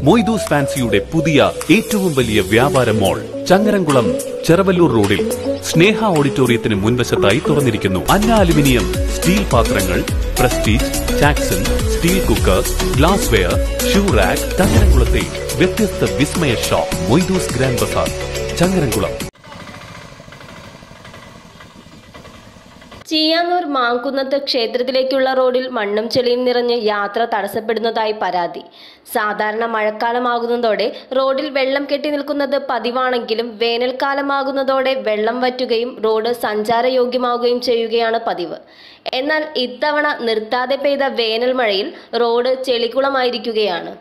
മൊയ്തൂസ് ഫാൻസിയുടെ പുതിയ ഏറ്റവും വലിയ വ്യാപാര മോൾ ചങ്ങരംകുളം ചെറവല്ലൂർ റോഡിൽ സ്നേഹ ഓഡിറ്റോറിയത്തിന് മുൻവശത്തായി തുറന്നിരിക്കുന്നു അന്ന അലുമിനിയം സ്റ്റീൽ പാത്രങ്ങൾ പ്രസ്റ്റീജ് ചാക്സൺ steel cooker glassware shoe rack ചങ്ങരംകുളത്തെ വ്യത്യസ്ത വിസ്മയ shop Moidus grand bazaar Changaramkulam Cheeyannur മാങ്കുന്നത്ത് ക്ഷേത്രത്തിലേക്കുള്ള റോഡിൽ മണ്ണും ചെളിയും നിറഞ്ഞ് യാത്ര തടസ്സപ്പെടുന്നതായി പരാതി സാധാരണ മഴക്കാലമാകുന്നതോടെ റോഡിൽ വെള്ളം കെട്ടി നിൽക്കുന്നത് പതിവാണെങ്കിലും വേനൽക്കാലമാകുന്നതോടെ വെള്ളം വറ്റുകയും റോഡ് സഞ്ചാരയോഗ്യമാവുകയും ചെയ്യുകയാണ് പതിവ് എന്നാൽ ഇത്തവണ നിർത്താതെ പെയ്ത വേനൽ മഴയിൽ റോഡ് ചെളിക്കുളമായിരിക്കുകയാണ്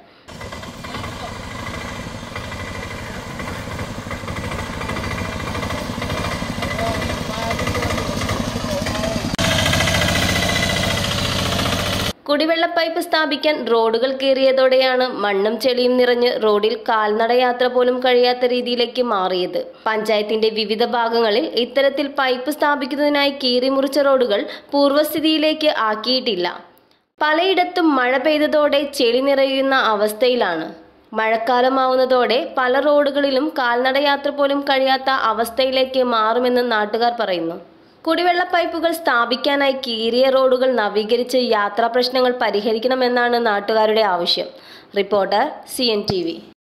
കുടിവെള്ള പൈപ്പ് സ്ഥാപിക്കാൻ റോഡുകൾ കീറിയതോടെയാണ് മണ്ണും ചെളിയും നിറഞ്ഞ് റോഡിൽ കാൽനടയാത്ര പോലും കഴിയാത്ത രീതിയിലേക്ക് മാറിയത് പഞ്ചായത്തിന്റെ വിവിധ ഭാഗങ്ങളിൽ ഇത്തരത്തിൽ പൈപ്പ് സ്ഥാപിക്കുന്നതിനായി കീറിമുറിച്ച റോഡുകൾ പൂർവ്വസ്ഥിതിയിലേക്ക് ആക്കിയിട്ടില്ല പലയിടത്തും മഴ പെയ്തതോടെ ചെളി നിറയുന്ന അവസ്ഥയിലാണ് മഴക്കാലമാവുന്നതോടെ പല റോഡുകളിലും കാൽനടയാത്ര പോലും കഴിയാത്ത അവസ്ഥയിലേക്ക് മാറുമെന്ന് നാട്ടുകാർ പറയുന്നു കുടിവെള്ള പൈപ്പുകൾ സ്ഥാപിക്കാനായി കീറിയ റോഡുകൾ നവീകരിച്ച് യാത്രാ പ്രശ്നങ്ങൾ പരിഹരിക്കണമെന്നാണ് നാട്ടുകാരുടെ ആവശ്യം റിപ്പോർട്ടർ സി